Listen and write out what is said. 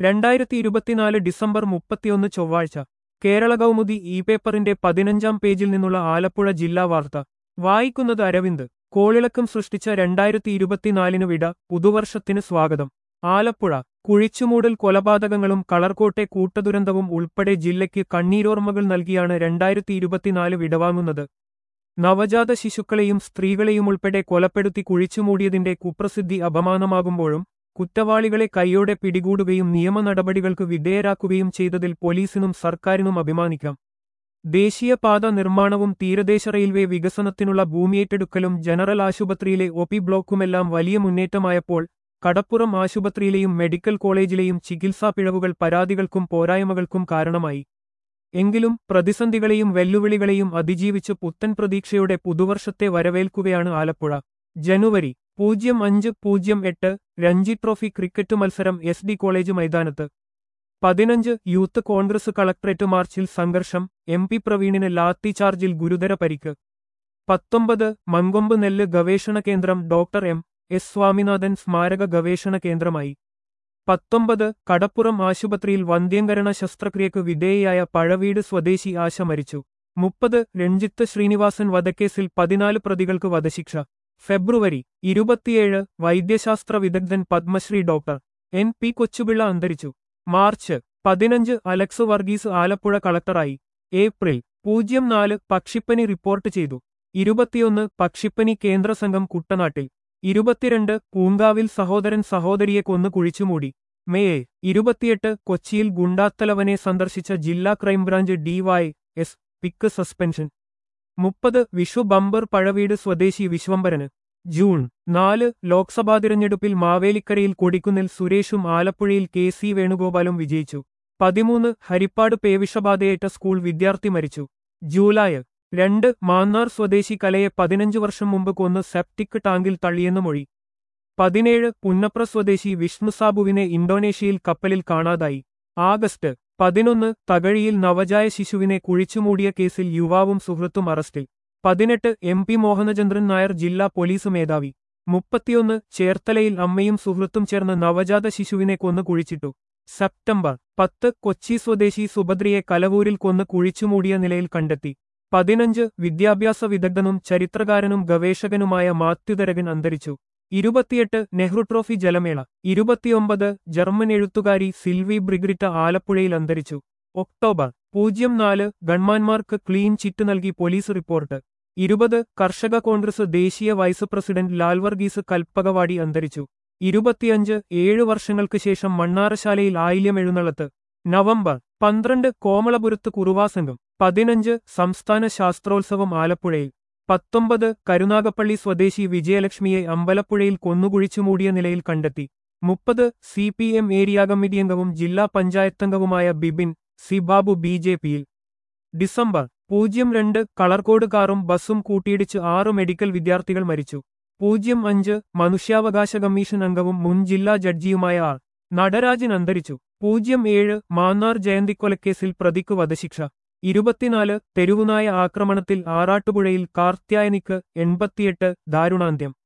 രണ്ടായിരത്തി ഇരുപത്തിനാല് ഡിസംബർ മുപ്പത്തിയൊന്ന് ചൊവ്വാഴ്ച കേരള കൗമുദി ഇ പേപ്പറിന്റെ പതിനഞ്ചാം പേജിൽ നിന്നുള്ള ആലപ്പുഴ ജില്ലാ വാർത്ത വായിക്കുന്നത് അരവിന്ദ് കോളിളക്കം സൃഷ്ടിച്ച രണ്ടായിരത്തി ഇരുപത്തിനാലിന് വിട പുതുവർഷത്തിന് സ്വാഗതം ആലപ്പുഴ കുഴിച്ചുമൂടൽ കൊലപാതകങ്ങളും കളർകോട്ടെ കൂട്ടദുരന്തവും ഉൾപ്പെടെ ജില്ലയ്ക്ക് കണ്ണീരോർമ്മകൾ നൽകിയാണ് രണ്ടായിരത്തി ഇരുപത്തിനാല് വിടവാങ്ങുന്നത് നവജാത ശിശുക്കളെയും സ്ത്രീകളെയും ഉൾപ്പെടെ കൊലപ്പെടുത്തി കുഴിച്ചുമൂടിയതിന്റെ കുപ്രസിദ്ധി അപമാനമാകുമ്പോഴും കുറ്റവാളികളെ കൈയോടെ പിടികൂടുകയും നിയമ നടപടികൾക്ക് വിധേയരാക്കുകയും ചെയ്തതിൽ പോലീസിനും സർക്കാരിനും അഭിമാനിക്കാം ദേശീയപാത നിർമ്മാണവും തീരദേശ റെയിൽവേ വികസനത്തിനുള്ള ഭൂമിയേറ്റെടുക്കലും ജനറൽ ആശുപത്രിയിലെ ഒ പി ബ്ലോക്കുമെല്ലാം വലിയ മുന്നേറ്റമായപ്പോൾ കടപ്പുറം ആശുപത്രിയിലെയും മെഡിക്കൽ കോളേജിലെയും ചികിത്സാ പിഴവുകൾ പരാതികൾക്കും പോരായ്മകൾക്കും കാരണമായി എങ്കിലും പ്രതിസന്ധികളെയും വെല്ലുവിളികളെയും അതിജീവിച്ച് പുത്തൻ പ്രതീക്ഷയുടെ പുതുവർഷത്തെ വരവേൽക്കുകയാണ് ആലപ്പുഴ ജനുവരി പൂജ്യം അഞ്ച് പൂജ്യം എട്ട് രഞ്ജി ട്രോഫി ക്രിക്കറ്റ് മത്സരം എസ് ഡി കോളേജ് മൈതാനത്ത് പതിനഞ്ച് യൂത്ത് കോൺഗ്രസ് കളക്ടറേറ്റ് മാർച്ചിൽ സംഘർഷം എം പി പ്രവീണിന് ലാത്തി ചാർജിൽ ഗുരുതര പരിക്ക് പത്തൊമ്പത് മങ്കൊമ്പ് നെല്ല് ഗവേഷണ കേന്ദ്രം ഡോക്ടർ എം എസ് സ്വാമിനാഥൻ സ്മാരക ഗവേഷണ കേന്ദ്രമായി പത്തൊമ്പത് കടപ്പുറം ആശുപത്രിയിൽ വന്ധ്യംകരണ ശസ്ത്രക്രിയക്ക് വിധേയയായ പഴവീട് സ്വദേശി ആശ മരിച്ചു മുപ്പത് രഞ്ജിത്ത് ശ്രീനിവാസൻ വധക്കേസിൽ പതിനാല് പ്രതികൾക്ക് വധശിക്ഷ ഫെബ്രുവരി ഇരുപത്തിയേഴ് വൈദ്യശാസ്ത്ര വിദഗ്ധൻ Padmashri doctor N P Kochupillai അന്തരിച്ചു മാർച്ച് പതിനഞ്ച് അലക്സ് വർഗീസ് ആലപ്പുഴ കളക്ടറായി ഏപ്രിൽ പൂജ്യം നാല് പക്ഷിപ്പനി റിപ്പോർട്ട് ചെയ്തു ഇരുപത്തിയൊന്ന് പക്ഷിപ്പനി കേന്ദ്ര സംഘം കുട്ടനാട്ടിൽ ഇരുപത്തിരണ്ട് പൂങ്കാവിൽ സഹോദരൻ സഹോദരിയെ കൊന്നു കുഴിച്ചുമൂടി മേയെ ഇരുപത്തിയെട്ട് കൊച്ചിയിൽ ഗുണ്ടാത്തലവനെ സന്ദർശിച്ച ജില്ലാ ക്രൈംബ്രാഞ്ച് ഡിവൈ എസ് പിക്ക് സസ്പെൻഷൻ മുപ്പത് വിഷു ബമ്പർ പഴവീട് സ്വദേശി വിശ്വംഭരന് ജൂൺ നാല് ലോക്സഭാ തിരഞ്ഞെടുപ്പിൽ മാവേലിക്കരയിൽ കൊടിക്കുന്നിൽ സുരേഷും ആലപ്പുഴയിൽ കെ സി വേണുഗോപാലും വിജയിച്ചു പതിമൂന്ന് ഹരിപ്പാട് പേവിഷബാധയേറ്റ സ്കൂൾ വിദ്യാർത്ഥി മരിച്ചു ജൂലൈ രണ്ട് മാന്നാർ സ്വദേശി കലയെ പതിനഞ്ചു വർഷം മുമ്പ് കൊന്ന് സെപ്റ്റിക് ടാങ്കിൽ തള്ളിയെന്ന് മൊഴി പതിനേഴ് പുന്നപ്ര സ്വദേശി വിഷ്ണു സാബുവിനെ ഇന്തോനേഷ്യയിൽ കപ്പലിൽ കാണാതായി ആഗസ്റ്റ് പതിനൊന്ന് തകഴിയിൽ നവജായ ശിശുവിനെ കുഴിച്ചുമൂടിയ കേസിൽ യുവാവും സുഹൃത്തും അറസ്റ്റിൽ പതിനെട്ട് എം പി മോഹനചന്ദ്രൻ നായർ ജില്ലാ പോലീസ് മേധാവി മുപ്പത്തിയൊന്ന് ചേർത്തലയിൽ അമ്മയും സുഹൃത്തും ചേർന്ന് നവജാത ശിശുവിനെ കൊന്നു കുഴിച്ചിട്ടു സെപ്റ്റംബർ പത്ത് കൊച്ചി സ്വദേശി സുഭദ്രയെ കലവൂരിൽ കൊന്ന് കുഴിച്ചുമൂടിയ നിലയിൽ കണ്ടെത്തി പതിനഞ്ച് വിദ്യാഭ്യാസ വിദഗ്ധനും ചരിത്രകാരനും ഗവേഷകനുമായ മാത്യുതരകൻ അന്തരിച്ചു ഇരുപത്തിയെട്ട് നെഹ്റു ട്രോഫി ജലമേള ഇരുപത്തിയൊമ്പത് ജർമ്മൻ എഴുത്തുകാരി സിൽവി ബ്രിഗ്രിറ്റ ആലപ്പുഴയിൽ അന്തരിച്ചു ഒക്ടോബർ പൂജ്യം നാല് ഗൺമാന്മാർക്ക് ക്ലീൻ ചിറ്റ് നൽകി പോലീസ് റിപ്പോർട്ട് ഇരുപത് കർഷക കോൺഗ്രസ് ദേശീയ വൈസ് പ്രസിഡന്റ് ലാൽ വർഗീസ് കൽപ്പകവാടി അന്തരിച്ചു ഇരുപത്തിയഞ്ച് ഏഴു വർഷങ്ങൾക്ക് ശേഷം മണ്ണാറശാലയിൽ ആയില്യം എഴുന്നള്ളത്ത് നവംബർ പന്ത്രണ്ട് കോമളപുരത്ത് കുറുവാസംഘം പതിനഞ്ച് സംസ്ഥാന ശാസ്ത്രോത്സവം ആലപ്പുഴയിൽ പത്തൊമ്പത് കരുനാഗപ്പള്ളി സ്വദേശി വിജയലക്ഷ്മിയെ അമ്പലപ്പുഴയിൽ കൊന്നുകുഴിച്ചുമൂടിയ നിലയിൽ കണ്ടെത്തി മുപ്പത് C P M area committee അംഗവും ജില്ലാ പഞ്ചായത്തംഗവുമായ Bibin C Babu B J പിയിൽ ഡിസംബർ പൂജ്യം രണ്ട് കളർകോട് കാറും ബസ്സും കൂട്ടിയിടിച്ച് ആറ് മെഡിക്കൽ വിദ്യാർത്ഥികൾ മരിച്ചു പൂജ്യം അഞ്ച് മനുഷ്യാവകാശ കമ്മീഷൻ അംഗവും മുൻ ജില്ലാ ജഡ്ജിയുമായ ആർ നടരാജൻ അന്തരിച്ചു പൂജ്യം ഏഴ് മാന്നാർ ജയന്തിക്കൊലക്കേസിൽ പ്രതിക്ക് വധശിക്ഷ ഇരുപത്തിനാല് തെരുവുനായ ആക്രമണത്തിൽ ആറാട്ടുപുഴയിൽ കാർത്യായനിക്ക് എൺപത്തിയെട്ട് ദാരുണാന്ത്യം